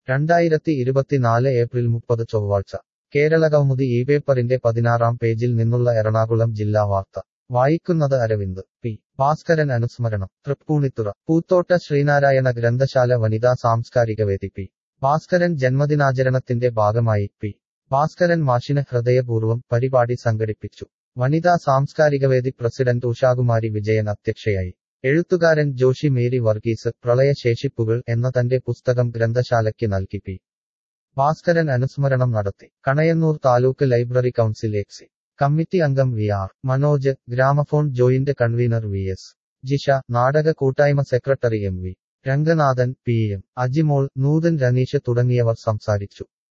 രണ്ടായിരത്തി ഇരുപത്തിനാല് ഏപ്രിൽ മുപ്പത് ചൊവ്വാഴ്ച കേരളകൗമുദി ഈ പേപ്പറിന്റെ പതിനാറാം പേജിൽ നിന്നുള്ള എറണാകുളം ജില്ലാ വാർത്ത വായിക്കുന്നത് അരവിന്ദ് പി ഭാസ്കരൻ അനുസ്മരണം തൃപ്പൂണിത്തുറ പൂത്തോട്ട ശ്രീനാരായണ ഗ്രന്ഥശാല വനിതാ സാംസ്കാരിക വേദി പി ഭാസ്കരൻ ജന്മദിനാചരണത്തിന്റെ ഭാഗമായി പി ഭാസ്കരൻ മാഷിന് ഹൃദയപൂർവ്വം പരിപാടി സംഘടിപ്പിച്ചു വനിതാ സാംസ്കാരികവേദി പ്രസിഡന്റ് ഉഷാകുമാരി വിജയൻ അധ്യക്ഷയായി എഴുത്തുകാരൻ ജോഷി മേരി വർഗീസ് പ്രളയശേഷിപ്പുകൾ എന്ന തന്റെ പുസ്തകം ഗ്രന്ഥശാലയ്ക്ക് നൽകി പി ഭാസ്കരൻ അനുസ്മരണം നടത്തി Kanayannur taluk library council exec committee അംഗം V R Manoj gramophone joint convener V S Jisha നാടക കൂട്ടായ്മ secretary M V Ranganathan P M Ajimol Noothan Raneesh തുടങ്ങിയവർ സംസാരിച്ചു